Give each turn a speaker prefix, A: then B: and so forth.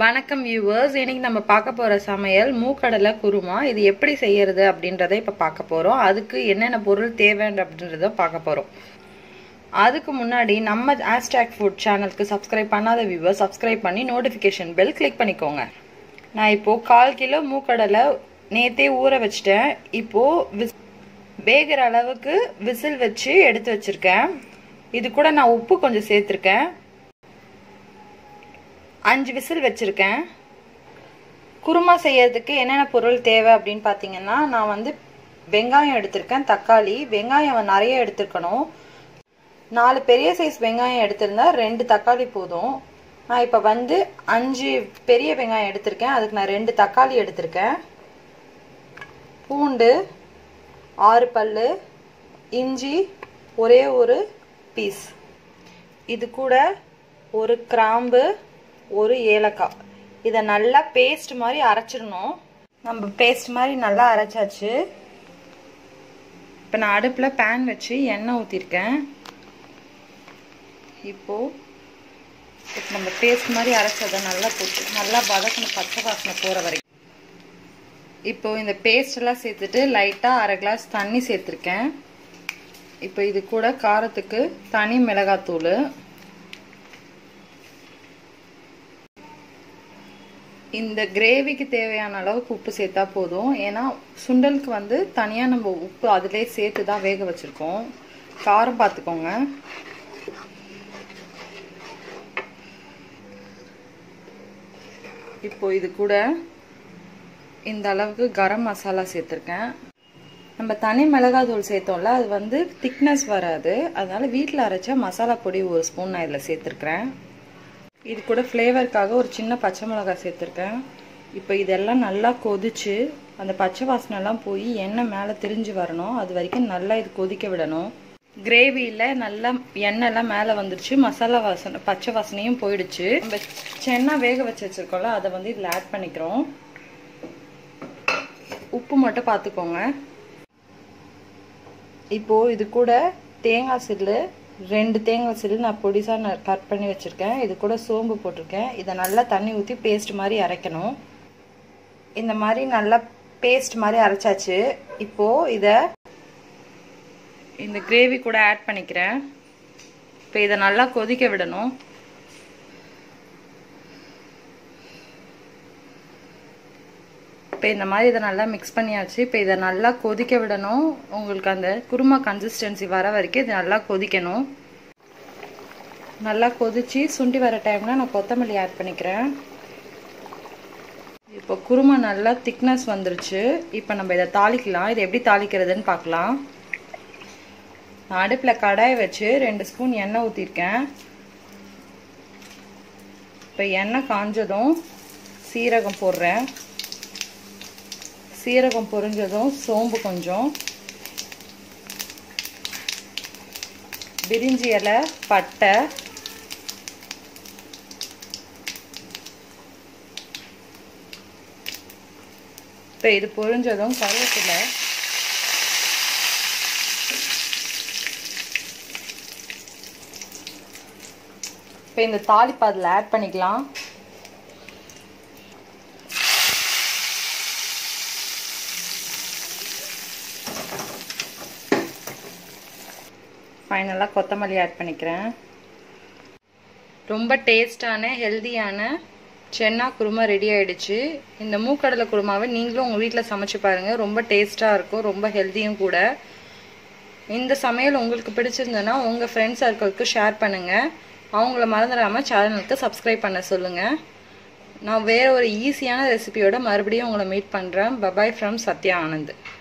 A: வணக்கம் வியூவர்ஸ் இன்னைக்கு நம்ம பார்க்க போற சமையல் மூக்கடலை குருமா இது எப்படி செய்யறது அப்படின்றத இப்ப பார்க்க போறோம் அதுக்கு என்னென்ன பொருள் தேவை அப்படின்றத பார்க்க போறோம் அதுக்கு முன்னாடி நம்ம ஆஸ்டாக் ஃபுட் சேனலுக்கு சப்ஸ்கிரைப் பண்ணாத வியூவர் சப்ஸ்கிரைப் பண்ணி நோட்டிஃபிகேஷன் பெல் கிளிக் பண்ணிக்கோங்க நான் இப்போ கால் கிலோ மூக்கடலை நேத்தே ஊற வச்சிட்டேன் இப்போ விஸ் வேகிற அளவுக்கு விசில் வச்சு எடுத்து வச்சிருக்கேன் இது கூட நான் உப்பு கொஞ்சம் சேர்த்துருக்கேன் அஞ்சு விசில் வச்சுருக்கேன் குருமா செய்யறதுக்கு என்னென்ன பொருள் தேவை அப்படின்னு பார்த்தீங்கன்னா நான் வந்து வெங்காயம் எடுத்திருக்கேன் தக்காளி வெங்காயம் நிறைய எடுத்துருக்கணும் நாலு பெரிய சைஸ் வெங்காயம் எடுத்திருந்தா ரெண்டு தக்காளி போதும் நான் இப்போ வந்து அஞ்சு பெரிய வெங்காயம் எடுத்திருக்கேன் அதுக்கு நான் ரெண்டு தக்காளி எடுத்திருக்கேன் பூண்டு ஆறு பல் இஞ்சி ஒரே ஒரு பீஸ் இது கூட ஒரு கிராம்பு ஒரு ஏலக்காய் இதை நல்லா பேஸ்ட் மாதிரி அரைச்சிடணும் நம்ம பேஸ்ட் மாதிரி நல்லா அரைச்சாச்சு இப்போ நான் அடுப்பில் பேன் வச்சு எண்ணெய் ஊற்றிருக்கேன் இப்போது இப்போ நம்ம பேஸ்ட் மாதிரி அரைச்சதை நல்லா போட்டு நல்லா வதக்கணும் பச்சை வாசனை போகிற வரைக்கும் இப்போ இந்த பேஸ்ட் எல்லாம் சேர்த்துட்டு லைட்டாக அரை கிளாஸ் தண்ணி சேர்த்துருக்கேன் இப்போ இது கூட காரத்துக்கு தனி மிளகாத்தூள் இந்த கிரேவிக்கு தேவையான அளவுக்கு உப்பு சேர்த்தா போதும் ஏன்னா சுண்டலுக்கு வந்து தனியாக நம்ம உப்பு அதிலே சேர்த்து தான் வேக வச்சுருக்கோம் காரம் பார்த்துக்கோங்க இப்போ இது கூட இந்த அளவுக்கு கரம் மசாலா சேர்த்துருக்கேன் நம்ம தனி மிளகாத்தூள் சேர்த்தோம்ல அது வந்து திக்னஸ் வராது அதனால வீட்டில் அரைச்ச மசாலா பொடி ஒரு ஸ்பூன் நான் இதில் சேர்த்துருக்குறேன் இது கூட ஃப்ளேவருக்காக ஒரு சின்ன பச்சை மிளகாய் சேர்த்துருக்கேன் இப்போ இதெல்லாம் நல்லா கொதிச்சு அந்த பச்சை வாசனைலாம் போய் எண்ணெய் மேலே திரிஞ்சு வரணும் அது வரைக்கும் நல்லா இது கொதிக்க விடணும் கிரேவியில் நல்லா எண்ணெய்லாம் மேலே வந்துருச்சு மசாலா வாசனை பச்சை வாசனையும் போயிடுச்சு நம்ம சென்னா வேக வச்சு வச்சுருக்கோம்ல அதை வந்து இதில் ஆட் பண்ணிக்கிறோம் உப்பு மட்டும் பார்த்துக்கோங்க இப்போது இது கூட தேங்காய் சில்லு ரெண்டு தேங்காய் சில்லு நான் பொடிசாக நான் கட் பண்ணி வச்சுருக்கேன் இது கூட சோம்பு போட்டிருக்கேன் இதை நல்லா தண்ணி ஊற்றி பேஸ்ட் மாதிரி அரைக்கணும் இந்த மாதிரி நல்லா பேஸ்ட் மாதிரி அரைச்சாச்சு இப்போது இதை இந்த கிரேவி கூட ஆட் பண்ணிக்கிறேன் இப்போ இதை நல்லா கொதிக்க விடணும் இப்போ இந்த மாதிரி இதை நல்லா மிக்ஸ் பண்ணியாச்சு இப்போ இதை நல்லா கொதிக்க விடணும் உங்களுக்கு அந்த குருமா கன்சிஸ்டன்சி வர வரைக்கும் இது நல்லா கொதிக்கணும் நல்லா கொதிச்சு சுண்டி வர டைமில் நான் கொத்தமல்லி ஆட் பண்ணிக்கிறேன் இப்போ குருமா நல்லா திக்னஸ் வந்துருச்சு இப்போ நம்ம இதை தாளிக்கலாம் இதை எப்படி தாளிக்கிறதுன்னு பார்க்கலாம் நான் அடுப்பில் கடாய் வச்சு ரெண்டு ஸ்பூன் எண்ணெய் ஊற்றிருக்கேன் இப்போ எண்ணெய் காஞ்சதும் சீரகம் போடுறேன் சீரகம் பொரிஞ்சதும் சோம்பு கொஞ்சம் பிரிஞ்சி இலை பட்டை இப்போ இது பொரிஞ்சதும் கருவேப்பிலை இப்போ இந்த தாளிப்பு அதில் ஆட் பண்ணிக்கலாம் ஃபைனலாக கொத்தமல்லி ஆட் பண்ணிக்கிறேன் ரொம்ப டேஸ்டான ஹெல்தியான சென்னா குருமா ரெடி ஆயிடுச்சு இந்த மூக்கடலை குருமாவை நீங்களும் உங்கள் வீட்டில் சமைச்சு பாருங்கள் ரொம்ப டேஸ்ட்டாக இருக்கும் ரொம்ப ஹெல்த்தியும் கூட இந்த சமையல் உங்களுக்கு பிடிச்சிருந்ததுன்னா உங்கள் ஃப்ரெண்ட்ஸ் சர்க்கிளுக்கு ஷேர் பண்ணுங்கள் அவங்கள மறந்துடாமல் சேனலுக்கு சப்ஸ்கிரைப் பண்ண சொல்லுங்கள் நான் வேறு ஒரு ஈஸியான ரெசிபியோட மறுபடியும் உங்களை மீட் பண்ணுறேன் பபாய் ஃப்ரம் சத்யா ஆனந்த்